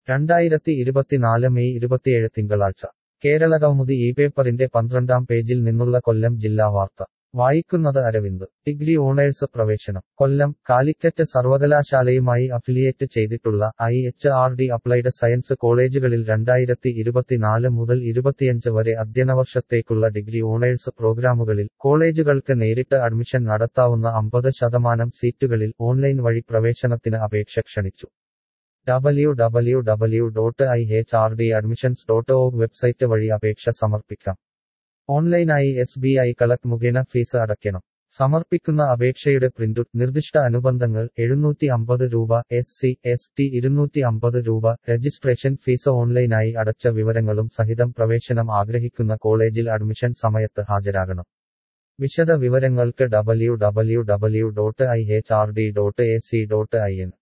രണ്ടായിരത്തി ഇരുപത്തിനാല് മെയ് ഇരുപത്തിയേഴ് തിങ്കളാഴ്ച കേരള കൗമുദി ഈ പേപ്പറിന്റെ പന്ത്രണ്ടാം പേജിൽ നിന്നുള്ള കൊല്ലം ജില്ലാ വാർത്ത വായിക്കുന്നത് അരവിന്ദ് ഡിഗ്രി ഓണേഴ്സ് പ്രവേശനം കൊല്ലം കാലിക്കറ്റ് സർവകലാശാലയുമായി അഫിലിയേറ്റ് ചെയ്തിട്ടുള്ള I H R D applied science കോളേജുകളിൽ രണ്ടായിരത്തി ഇരുപത്തിനാല് മുതൽ ഇരുപത്തിയഞ്ച് വരെ അധ്യയനവർഷത്തേക്കുള്ള ഡിഗ്രി ഓണേഴ്സ് പ്രോഗ്രാമുകളിൽ കോളേജുകൾക്ക് നേരിട്ട് അഡ്മിഷൻ നടത്താവുന്ന അമ്പത് ശതമാനം സീറ്റുകളിൽ ഓൺലൈൻ വഴി പ്രവേശനത്തിന് അപേക്ഷ ക്ഷണിച്ചു W W W dot I H R D admissions dot org website വഴി അപേക്ഷ സമർപ്പിക്കാം ഓൺലൈനായി എസ് ബി ഐ കളക്ട് മുഖേന ഫീസ് അടയ്ക്കണം സമർപ്പിക്കുന്ന അപേക്ഷയുടെ പ്രിന്റുട്ട് നിർദ്ദിഷ്ട അനുബന്ധങ്ങൾ എഴുന്നൂറ്റി അമ്പത് രൂപ എസ് സി എസ് ടി ഇരുന്നൂറ്റി അമ്പത് രൂപ രജിസ്ട്രേഷൻ ഫീസ് ഓൺലൈനായി അടച്ച വിവരങ്ങളും സഹിതം പ്രവേശനം ആഗ്രഹിക്കുന്ന കോളേജിൽ അഡ്മിഷൻ സമയത്ത് ഹാജരാകണം വിശദ വിവരങ്ങൾക്ക് W W W dot I H R D dot A C dot I N